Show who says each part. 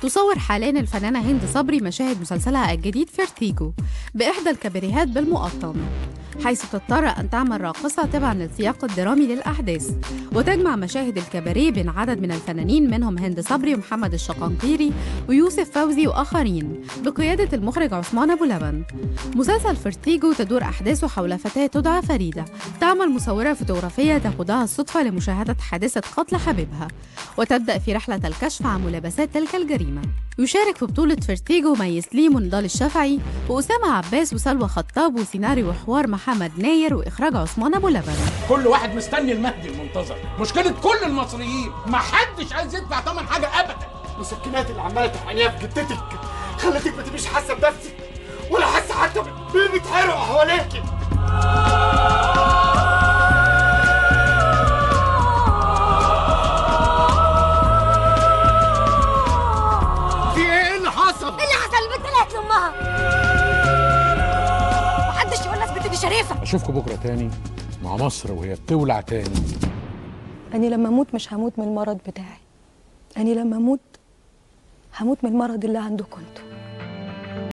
Speaker 1: تصور حاليا الفنانة هند صبري مشاهد مسلسلها الجديد فيرتيجو بإحدى الكباريهات بالمقطم حيث تضطر أن تعمل راقصة تبعا للسياق الدرامي للأحداث وتجمع مشاهد الكباريه بين عدد من الفنانين منهم هند صبري ومحمد الشقنطيري ويوسف فوزي وآخرين بقيادة المخرج عثمان أبو لبن مسلسل فيرتيجو تدور أحداثه حول فتاة تدعى فريدة تعمل مصورة فوتوغرافية تقودها الصدفة لمشاهدة حادثة قتل حبيبها وتبدأ في رحلة الكشف عن ملابسات تلك الجريمة يشارك في بطولة فيرتيجو مي سليم ونضال الشافعي وأسامة عباس وسلوى خطاب وسيناريو وحوار محمد ناير وإخراج عثمان أبو لبن
Speaker 2: كل واحد مستني المهدي المنتظر مشكلة كل المصريين ما حدش عايز يدفع ثمن حاجة أبدا
Speaker 3: المسكنات اللي عماله تحقنيها في جدتك خلتك ما تبقيش حاسه بنفسك ولا حاسه حتى باللي بيتحرقوا حواليكي في ايه اللي حصل؟
Speaker 4: اللي حصل البنت طلعت لامها محدش يقول لها البنت دي شريفه
Speaker 5: اشوفكم بكره تاني مع مصر وهي بتولع تاني
Speaker 6: أني لما أموت مش هموت من المرض بتاعي أني لما أموت هموت من المرض اللي عندكم انتوا